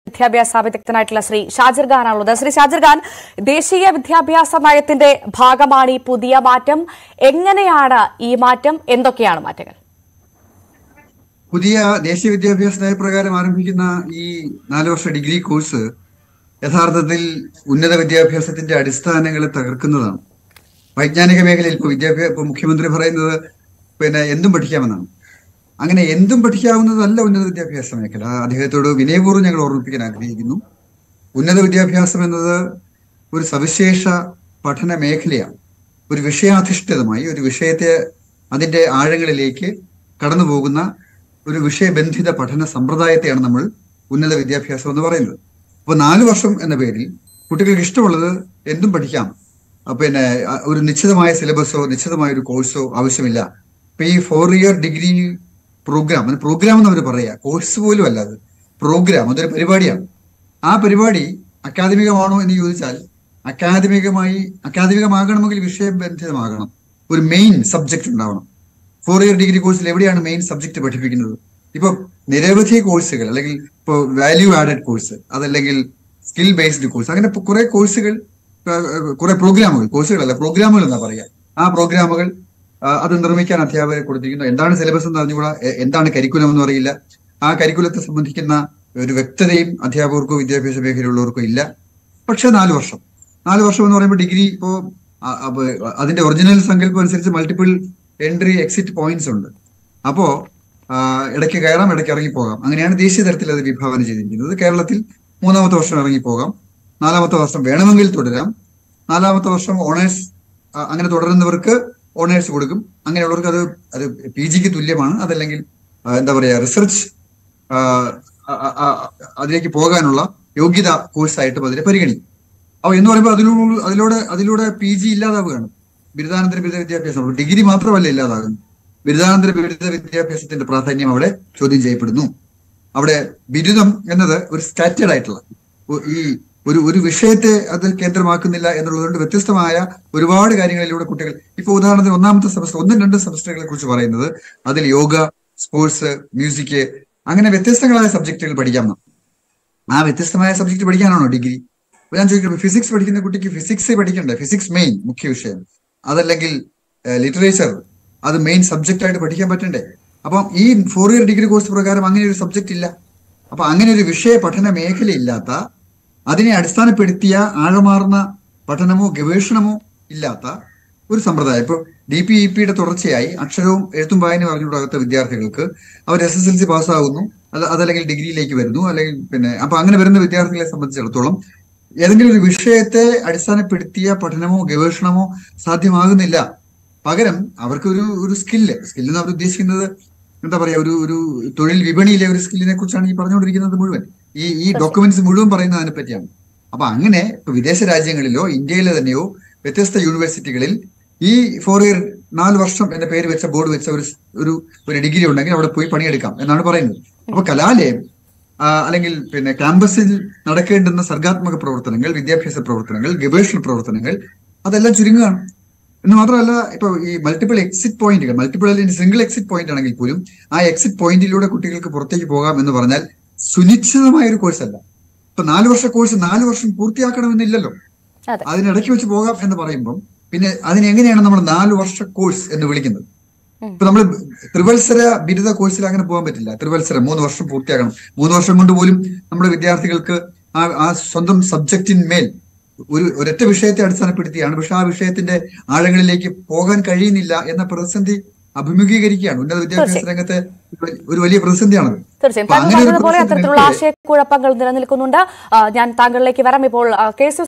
വിദ്യാഭ്യാസ വിദഗ്ധനായിട്ടുള്ള ശ്രീ ഷാജിർ ഖാനാണുള്ളത് ശ്രീ ഷാജിർ ഖാൻ ദേശീയ വിദ്യാഭ്യാസ നയത്തിന്റെ ഭാഗമാണ് ഈ പുതിയ മാറ്റം എങ്ങനെയാണ് ഈ മാറ്റം എന്തൊക്കെയാണ് മാറ്റങ്ങൾ പുതിയ ദേശീയ വിദ്യാഭ്യാസ നയപ്രകാരം ആരംഭിക്കുന്ന ഈ നാല് വർഷ ഡിഗ്രി കോഴ്സ് യഥാർത്ഥത്തിൽ ഉന്നത വിദ്യാഭ്യാസത്തിന്റെ അടിസ്ഥാനങ്ങളെ തകർക്കുന്നതാണ് വൈജ്ഞാനിക മേഖലയിൽ ഇപ്പോൾ വിദ്യാഭ്യാസ ഇപ്പൊ മുഖ്യമന്ത്രി പറയുന്നത് പിന്നെ എന്തും പഠിക്കാമെന്നാണ് അങ്ങനെ എന്തും പഠിക്കാവുന്നതല്ല ഉന്നത വിദ്യാഭ്യാസ മേഖല അദ്ദേഹത്തോട് വിനയപൂർവ്വം ഞങ്ങൾ ഓർമ്മിപ്പിക്കാൻ ആഗ്രഹിക്കുന്നു ഉന്നത വിദ്യാഭ്യാസം എന്നത് ഒരു സവിശേഷ പഠന മേഖലയാണ് ഒരു വിഷയാധിഷ്ഠിതമായി ഒരു വിഷയത്തെ അതിന്റെ ആഴങ്ങളിലേക്ക് കടന്നു പോകുന്ന ഒരു വിഷയബന്ധിത പഠന സമ്പ്രദായത്തെയാണ് നമ്മൾ ഉന്നത വിദ്യാഭ്യാസം എന്ന് പറയുന്നത് അപ്പോൾ നാല് വർഷം എന്ന പേരിൽ കുട്ടികൾക്ക് ഇഷ്ടമുള്ളത് എന്തും പഠിക്കാം അഹ് പിന്നെ അഹ് ഒരു നിശ്ചിതമായ സിലബസോ നിശ്ചിതമായ ഒരു കോഴ്സോ ആവശ്യമില്ല ഇപ്പൊ ഈ ഫോർ ഇയർ ഡിഗ്രി പ്രോഗ്രാം അത് പ്രോഗ്രാം എന്ന് അവർ പറയുക കോഴ്സ് പോലും അല്ല അത് പ്രോഗ്രാം അതൊരു പരിപാടിയാണ് ആ പരിപാടി അക്കാദമികമാണോ എന്ന് ചോദിച്ചാൽ അക്കാദമികമായി അക്കാദമികമാകണമെങ്കിൽ വിഷയബന്ധിതമാകണം ഒരു മെയിൻ സബ്ജക്ട് ഉണ്ടാവണം ഫോർ ഇയർ ഡിഗ്രി കോഴ്സിൽ എവിടെയാണ് മെയിൻ സബ്ജക്ട് പഠിപ്പിക്കുന്നത് ഇപ്പൊ നിരവധി കോഴ്സുകൾ അല്ലെങ്കിൽ ഇപ്പൊ വാല്യൂ ആഡഡ് കോഴ്സ് അതല്ലെങ്കിൽ സ്കിൽ ബേസ്ഡ് കോഴ്സ് അങ്ങനെ കുറെ കോഴ്സുകൾ കുറെ പ്രോഗ്രാമുകൾ കോഴ്സുകളല്ല പ്രോഗ്രാമുകൾ എന്നാ പറയാ ആ പ്രോഗ്രാമുകൾ ആ, അത് നിർമ്മിക്കാൻ അധ്യാപകരെ കൊടുത്തിരിക്കുന്നു എന്താണ് സിലബസ് എന്ന് അറിഞ്ഞുകൂടാ എ- എന്താണ് കരിക്കുലം എന്ന് അറിയില്ല ആ കരിക്കുലത്തെ സംബന്ധിക്കുന്ന ഒരു വ്യക്തതയും അധ്യാപകർക്കോ വിദ്യാഭ്യാസ മേഖലയുള്ളവർക്കോ ഇല്ല പക്ഷെ നാല് വർഷം നാല് വർഷം എന്ന് പറയുമ്പോൾ ഡിഗ്രി ഇപ്പോ ആ, അപ്പൊ അതിന്റെ ഒറിജിനൽ സങ്കല്പം അനുസരിച്ച് മൾട്ടിപ്പിൾ എൻട്രി എക്സിറ്റ് പോയിന്റ്സ് ഉണ്ട് അപ്പോ ആ, ഇടയ്ക്ക് കയറാം ഇടയ്ക്ക് ഇറങ്ങിപ്പോകാം അങ്ങനെയാണ് ദേശീയ തലത്തിൽ അത് വിഭാവന ചെയ്തിരിക്കുന്നത് കേരളത്തിൽ മൂന്നാമത്തെ വർഷം ഇറങ്ങിപ്പോകാം നാലാമത്തെ വർഷം വേണമെങ്കിൽ തുടരാം നാലാമത്തെ വർഷം ഓണേഴ്സ് അങ്ങനെ തുടരുന്നവർക്ക് ഓണേഴ്സ് കൊടുക്കും അങ്ങനെയുള്ളവർക്ക് അത് അത് പി ജിക്ക് തുല്യമാണ് അതല്ലെങ്കിൽ ആ, എന്താ പറയാ റിസർച്ച് അതിലേക്ക് പോകാനുള്ള യോഗ്യത കോഴ്സായിട്ടും അതിനെ പരിഗണിക്കും അപ്പൊ എന്ന് പറയുമ്പോൾ അതിലൂടെ അതിലൂടെ അതിലൂടെ പി ജി ഇല്ലാതാവുകയാണ് ബിരുദാനന്തര ബിരുദ വിദ്യാഭ്യാസം ഡിഗ്രി മാത്രമല്ല ഇല്ലാതാകുന്നു ബിരുദാനന്തര ബിരുദ വിദ്യാഭ്യാസത്തിന്റെ പ്രാധാന്യം അവിടെ ചോദ്യം ചെയ്യപ്പെടുന്നു അവിടെ ബിരുദം എന്നത് ഒരു സ്റ്റാറ്റേഡ് ആയിട്ടുള്ള ഒ- ഈ ഒരു ഒരു വിഷയത്തെ അത് കേന്ദ്രമാക്കുന്നില്ല എന്നുള്ളതുകൊണ്ട് വ്യത്യസ്തമായ ഒരുപാട് കാര്യങ്ങളിലൂടെ കുട്ടികൾ ഇപ്പൊ ഉദാഹരണത്തിന് ഒന്നാമത്തെ സെമസ്റ്റർ ഒന്നും രണ്ടും സെമസ്റ്ററുകളെ കുറിച്ച് പറയുന്നത് അതിൽ യോഗ സ്പോർട്സ് മ്യൂസിക് അങ്ങനെ വ്യത്യസ്തങ്ങളായ സബ്ജക്റ്റുകൾ പഠിക്കാം ആ വ്യത്യസ്തമായ സബ്ജക്ട് പഠിക്കാനാണോ ഡിഗ്രി അപ്പൊ ഞാൻ ചോദിക്കുന്നത് ഫിസിക്സ് പഠിക്കുന്ന കുട്ടിക്ക് ഫിസിക്സ് പഠിക്കണ്ടേ ഫിസിക്സ് മെയിൻ മുഖ്യ വിഷയം അതല്ലെങ്കിൽ ലിറ്ററേച്ചർ അത് മെയിൻ സബ്ജക്റ്റ് ആയിട്ട് പഠിക്കാൻ പറ്റണ്ടേ അപ്പം ഈ ഫോർ ഇയർ ഡിഗ്രി കോഴ്സ് പ്രകാരം അങ്ങനെ ഒരു സബ്ജക്റ്റ് ഇല്ല അപ്പൊ അങ്ങനെ ഒരു വിഷയ പഠന മേഖല ഇല്ലാത്ത അതിനെ അടിസ്ഥാനപ്പെടുത്തിയ ആഴമാർന്ന പഠനമോ ഗവേഷണമോ ഇല്ലാത്ത ഒരു സമ്പ്രദായം ഇപ്പൊ ഡി പി ഇ പിയുടെ തുടർച്ചയായി അക്ഷരവും എഴുത്തും വായനയും അറിഞ്ഞുകൂടാത്ത വിദ്യാർത്ഥികൾക്ക് അവർ എസ് എസ് എൽ സി പാസ്സാകുന്നു അത് അതല്ലെങ്കിൽ ഡിഗ്രിയിലേക്ക് വരുന്നു അല്ലെങ്കിൽ പിന്നെ അപ്പൊ അങ്ങനെ വരുന്ന വിദ്യാർത്ഥികളെ സംബന്ധിച്ചിടത്തോളം ഏതെങ്കിലും ഒരു വിഷയത്തെ അടിസ്ഥാനപ്പെടുത്തിയ പഠനമോ ഗവേഷണമോ സാധ്യമാകുന്നില്ല പകരം അവർക്ക് ഒരു ഒരു സ്കില്ല് സ്കില്ല് എന്ന് അവർ ഉദ്ദേശിക്കുന്നത് എന്താ പറയാ ഒരു ഒരു തൊഴിൽ വിപണിയിലെ ഒരു സ്കില്ലിനെ കുറിച്ചാണ് ഈ പറഞ്ഞുകൊണ്ടിരിക്കുന്നത് മുഴുവൻ ഈ ഈ ഡോക്യുമെന്റ്സ് മുഴുവൻ പറയുന്നത് അതിനെ പറ്റിയാണ് അപ്പൊ അങ്ങനെ ഇപ്പൊ വിദേശ രാജ്യങ്ങളിലോ ഇന്ത്യയിലെ തന്നെയോ വ്യത്യസ്ത യൂണിവേഴ്സിറ്റികളിൽ ഈ ഫോർ ഇയർ നാല് വർഷം എന്ന പേര് വെച്ച ബോർഡ് വെച്ച ഒരു ഒരു ഒരു ഡിഗ്രി ഉണ്ടെങ്കിൽ അവിടെ പോയി പണിയെടുക്കാം എന്നാണ് പറയുന്നത് അപ്പൊ കലാലയം ആ, അല്ലെങ്കിൽ പിന്നെ ക്യാമ്പസിൽ നടക്കേണ്ടുന്ന സർഗാത്മക പ്രവർത്തനങ്ങൾ വിദ്യാഭ്യാസ പ്രവർത്തനങ്ങൾ ഗവേഷണ പ്രവർത്തനങ്ങൾ അതെല്ലാം ചുരുങ്ങുകയാണ് എന്ന് മാത്രമല്ല ഇപ്പൊ ഈ മൾട്ടിപ്പിൾ എക്സിറ്റ് പോയിന്റുകൾ മൾട്ടിപ്പിൾ അല്ലെങ്കിൽ സിംഗിൾ എക്സിറ്റ് പോയിന്റ് ആണെങ്കിൽ പോലും ആ എക്സിറ്റ് പോയിന്റിലൂടെ കുട്ടികൾക്ക് പുറത്തേക്ക് പോകാം എന്ന് പറഞ്ഞാൽ സുനിശ്ചിതമായ ഒരു കോഴ്സ് അല്ല ഇപ്പൊ നാല് വർഷ കോഴ്സ് നാല് വർഷം പൂർത്തിയാക്കണമെന്നില്ലല്ലോ അതെ അതിനിടയ്ക്ക് വെച്ച് പോകാം എന്ന് പറയുമ്പം പിന്നെ അതിനെങ്ങനെയാണ് നമ്മൾ നാല് വർഷ കോഴ്സ് എന്ന് വിളിക്കുന്നത് ഇപ്പൊ നമ്മൾ ത്രിവത്സര ബിരുദ കോഴ്സിൽ അങ്ങനെ പോകാൻ പറ്റില്ല ത്രിവത്സരം മൂന്ന് വർഷം പൂർത്തിയാക്കണം മൂന്ന് വർഷം കൊണ്ട് പോലും നമ്മുടെ വിദ്യാർത്ഥികൾക്ക് ആ ആ സ്വന്തം സബ്ജക്റ്റിന്മേൽ ഒരു ഒരൊറ്റ വിഷയത്തെ അടിസ്ഥാനപ്പെടുത്തിയാണ് പക്ഷെ ആ വിഷയത്തിന്റെ ആഴങ്ങളിലേക്ക് പോകാൻ കഴിയുന്നില്ല എന്ന പ്രതിസന്ധി അഭിമുഖീകരിക്കുകയാണ് ഉന്നത വിദ്യാഭ്യാസ രംഗത്തെ ഒരു വലിയ പ്രതിസന്ധിയാണത് തീർച്ചയായും അപ്പൊ താങ്കൾ അങ്ങനെ ഒരു പറഞ്ഞതുപോലെ പ്രതിസന്ധി അത്തരത്തിലുള്ള നേരത്തെ- ആശയക്കുഴപ്പങ്ങൾ നിലനിൽക്കുന്നുണ്ട് ആ, ഞാൻ താങ്കളിലേക്ക് വരാം ഇപ്പോൾ ആ, കെ എസ്